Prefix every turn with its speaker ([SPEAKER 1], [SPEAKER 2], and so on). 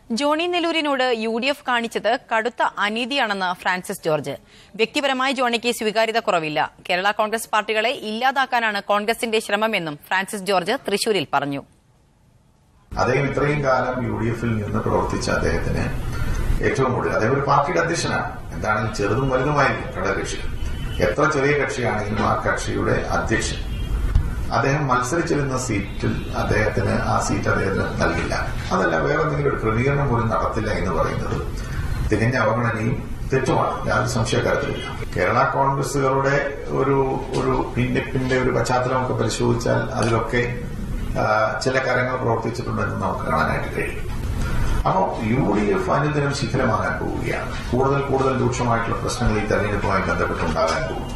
[SPEAKER 1] Johnny നെല്ലൂരിനോട് U D F കാണിച്ചത് കടുത്ത അനീതിയാണെന്ന് ഫ്രാൻസിസ് ജോർജ് വ്യക്തിപരമായി ജോണിക്ക് സ്വീകാര്യത കുറവില്ല കേരള കോൺഗ്രസ് പാർട്ടികളെ ഇല്ലാതാക്കാനാണ് കോൺഗ്രസിന്റെ ശ്രമമെന്നും ഫ്രാൻസിസ് ജോർജ് തൃശൂരിൽ പറഞ്ഞു
[SPEAKER 2] അദ്ദേഹം ഇത്രയും കാലം യു ഡി എഫിൽ നിന്ന് പ്രവർത്തിച്ച അദ്ദേഹത്തിന് ഏറ്റവും കൂടുതൽ അദ്ദേഹം ഒരു പാർട്ടിയുടെ അധ്യക്ഷനാണ് എന്താണെങ്കിലും ചെറുതും വലുതുമായിരിക്കും ഘടകകക്ഷി എത്ര ചെറിയ കക്ഷിയാണെങ്കിലും ആ കക്ഷിയുടെ അധ്യക്ഷൻ അദ്ദേഹം മത്സരിച്ചിരുന്ന സീറ്റിൽ അദ്ദേഹത്തിന് ആ സീറ്റ് അദ്ദേഹത്തിന് നൽകില്ല അതല്ല വേറെ എന്തെങ്കിലും ഒരു ക്രമീകരണം പോലും നടത്തില്ല എന്ന് പറയുന്നത് തികഞ്ഞ അവഗണനയും തെറ്റുമാണ് യാതൊരു സംശയക്കാര്യത്തിലില്ല കേരള കോൺഗ്രസുകളുടെ ഒരു ഒരു ഭിന്നിപ്പിന്റെ ഒരു പശ്ചാത്തലമൊക്കെ പരിശോധിച്ചാൽ അതിലൊക്കെ ആ, ചില കാര്യങ്ങൾ പ്രവർത്തിച്ചിട്ടുണ്ടെന്ന് നമുക്ക് കാണാനായിട്ട് കഴിയും അപ്പോൾ യു ഡി എഫ് അനുദിനം ശിഖരമാകാൻ പോവുകയാണ് കൂടുതൽ കൂടുതൽ രൂക്ഷമായിട്ടുള്ള പ്രശ്നങ്ങൾ ഈ തെരഞ്ഞെടുപ്പുമായി ബന്ധപ്പെട്ടുണ്ടാകാൻ പോകുന്നു